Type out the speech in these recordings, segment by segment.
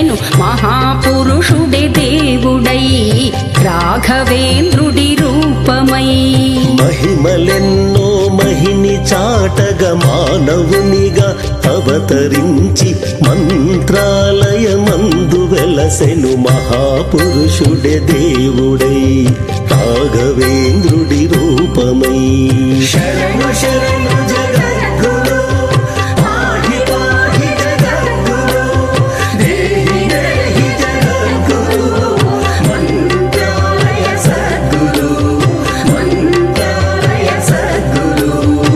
వెలసెను మహాపురుషుడే దేవుడై రాఘవేంద్రుడి రూపమై మహిమలెన్నో మహిని చాటగ మానవునిగా అవతరించి మంత్రాలయమందు వెలసెను మహాపురుషుడే దేవుడై రాఘవేంద్రుడి రూపమై శరణు శరణు జగద్గురు పాహి పాహి జగద్గురు దేహి దేహి జగద్గురు మంత్రాలయ సద్గురు మంత్రాలయ సద్గురు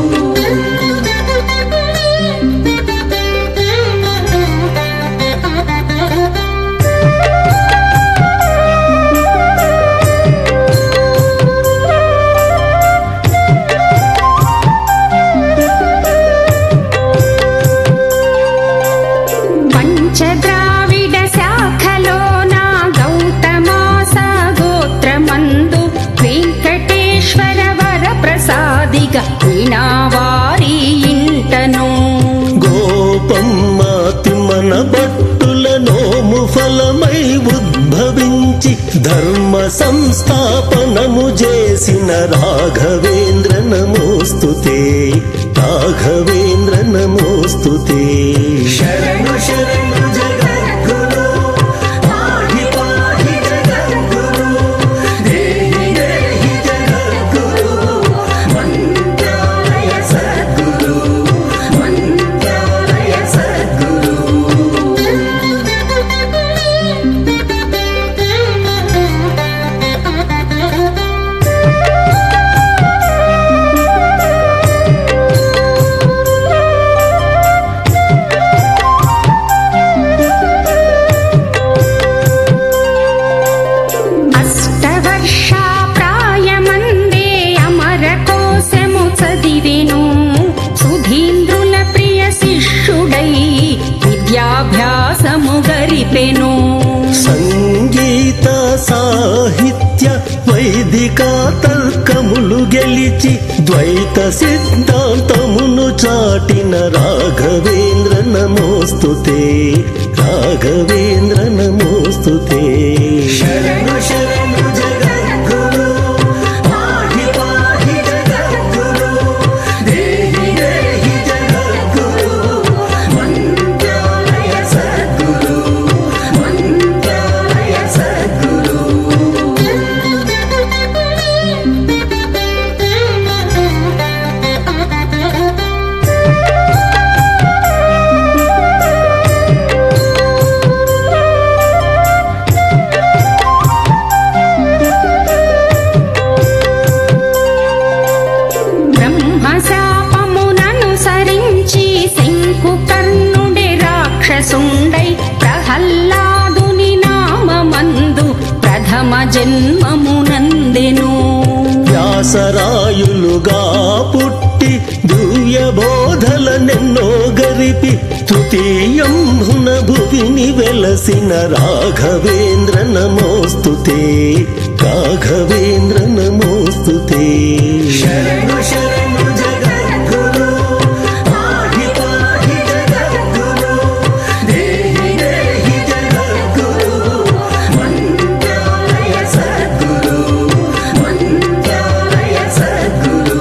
పంచద్రావిడ శాఖలోన గౌతమాస గోత్రమందు వెంకటేశ్వర వర ప్రసాదిగ వీణావారి ఇంటను గోపమ్మ తిమ్మన భట్టుల నోము ఫలమై ఉద్భవించి ధర్మ సంస్థాపనము చేసిన రాఘవేంద్ర నమోస్తుతే రాఘవేంద్ర నమోస్తుతే శరణు శరణు జగద్గురు పాహి పాహి జగద్గురు దేహి దేహి జగద్గురు మంత్రాలయ సద్గురు మంత్రాలయ సద్గురు అష్టవర్ష ప్రాయమందే అమర కోశము చదివెను సుధీంద్రుల ప్రియ శిష్యుడై విద్యాభ్యాసము గరిపెను సంగీత సాహిత్య వైదిక తర్కములు గెలిచి ద్వైత సిద్ధాంతమును చాటిన రాఘవేంద్ర నమోస్తుతే రాఘవేంద్ర నమోస్తుతే శరణు శరణు జగద్గురు పాహి పాహి జగద్గురు దేహి దేహి జగద్గురు మంత్రాలయ సద్గురు మంత్రాలయ సద్గురు బ్రహ్మశాపముననుసరించి శంకుకర్ణుడే రాక్షసుండై ప్రహ్లాదుని నామమందు ప్రథమ జన్మమునందెను వ్యాసరాయులుగా పుట్టి దివ్య బోధలనెన్నో గరిపి తృతీయంభున భువిని వెలసిన రాఘవేంద్ర నమోస్తుతే రాఘవేంద్ర నమోస్తుతే శరణు శరణు జగద్గురు పాహి పాహి జగద్గురు దేహి దేహి జగద్గురు మంత్రాలయ సద్గురు మంత్రాలయ సద్గురు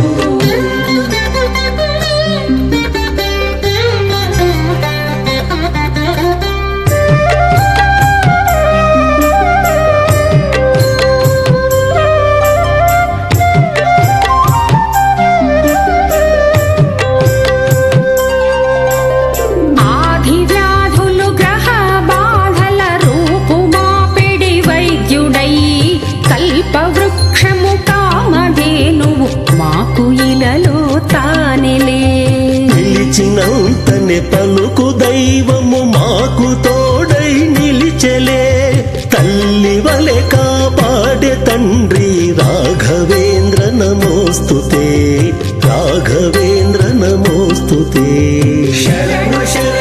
ఆది వ్యాధులు గ్రహ బాధల రూపుమాపిడి వైద్యుడై కల్పవృక్షము కామధేనువు మాకు ఇలలో తానెలే పిలిచినంతనే పలుకు దైవము మాకు తోడై నిలిచెలే తల్లి వలె కాపాడే తండ్రి రాఘవేంద్ర నమోస్తుతే రాఘవేంద్ర నమోస్తుతే శరణు శరణు